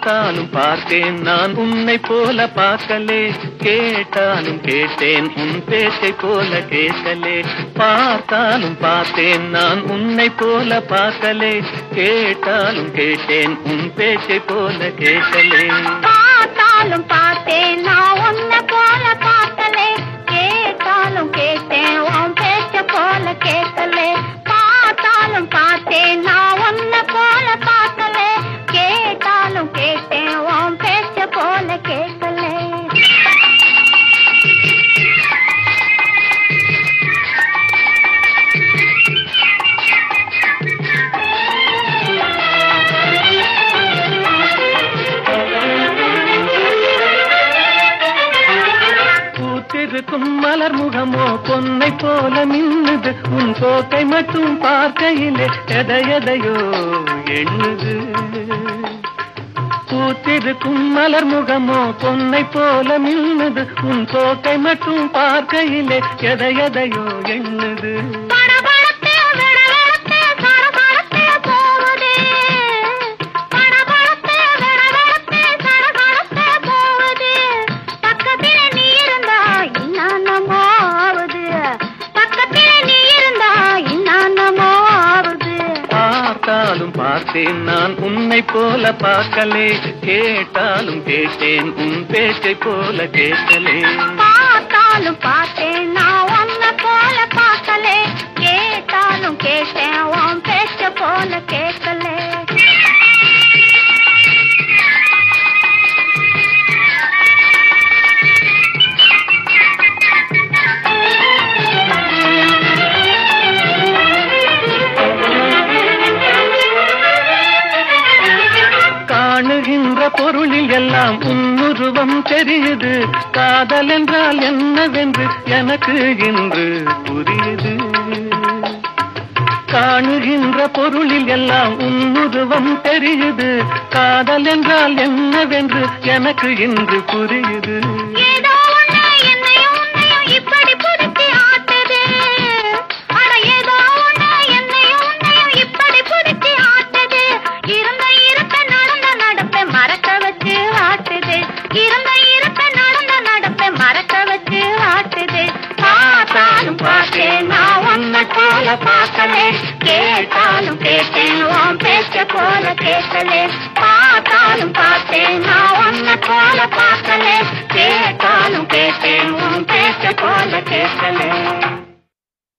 பார்த்தாலும் பார்த்தேன் நான் உன்னை போல பார்க்கலே கேட்டாலும் கேட்டேன் உன் பேச்சை போல கேட்கலே பார்த்தாலும் பார்த்தேன் நான் உன்னை போல பார்க்கலே கேட்டாலும் கேட்டேன் உன் பேச்சை போல கேட்கலே பார்த்தாலும் பார்த்தேன் நான் உன்னை போல பார்க்கலே கேட்டாலும் கேட்டேன் உன் பேச்ச போல கேட்கலே பார்த்தாலும் பார்த்தேன் நான் உன்னை போல பார்க்கலே கேட்டாலும் கேட்டேன் உன் பேச்ச போல கேட்கலே பூத்திருக்கும் மலர் முகமோ பொன்னை போல மின்னுது உன் போக்கை மட்டும் பார்க்கையிலே எதை எதையோ எண்ணுது பூத்திருக்கும் மலர் முகமோ பொன்னை போல மின்னுது உன் போக்கை மட்டும் பார்க்கையிலே எதை எதையோ எண்ணுது படபடத்தே விடவிடத்தே சடசடத்தே போகுதே படபடத்தே விடவிடத்தே சடசடத்தே போகுது பக்கத்திலே நீ இருந்தா இன்னானமோ ஆகுது பக்கத்திலே நீ இருந்தா இன்னானமோ ஆகுது பார்த்தாலும் பார்த்தேன் நான் உன்னை போல பார்க்கலே கேட்டாலும் கேட்டேன் உன் பேச்சை போல கேட்கலே பார்த்தாலும் பார்த்தேன் நான் உன்னை போல பார்க்கலே கேட்டாலும் கேட்டேன் உன் பேச்ச போல கேட்கலே காணுகின்ற பொருளில் எல்லாம் உன்னுருவம் தெரியுது காதல் என்றால் என்னவென்று எனக்கு இன்று புரியுது காணுகின்ற பொருளில் எல்லாம் உன்னுருவம் தெரியுது காதல் என்றால் என்னவென்று எனக்கு இன்று புரியுது ஏதோ ஒண்ணு என்னையும் உன்னையும் இப்படி புடிச்சு ஆட்டுது அட ஏதோ ஒண்ணு என்னையும் உன்னையும் இப்படி புடிச்சு ஆட்டுது இருந்த இருக்க நடந்த நடப்பை மறக்க வச்சு ஆட்டுது இருந்த இருக்க நடந்த நடப்பை மறக்க வச்சு ஆட்டுது பார்த்தாலும் பார்த்தேன் நான் உன்னை போல பார்க்கலே கேட்டாலும் கேட்டேன் உன் பேச்ச போல கேட்கலே பார்த்தாலும் பார்த்தேன் நான் உன்னை போல பார்க்கலே கேட்டாலும் கேட்டேன் உன் பேச்ச போல கேட்கலே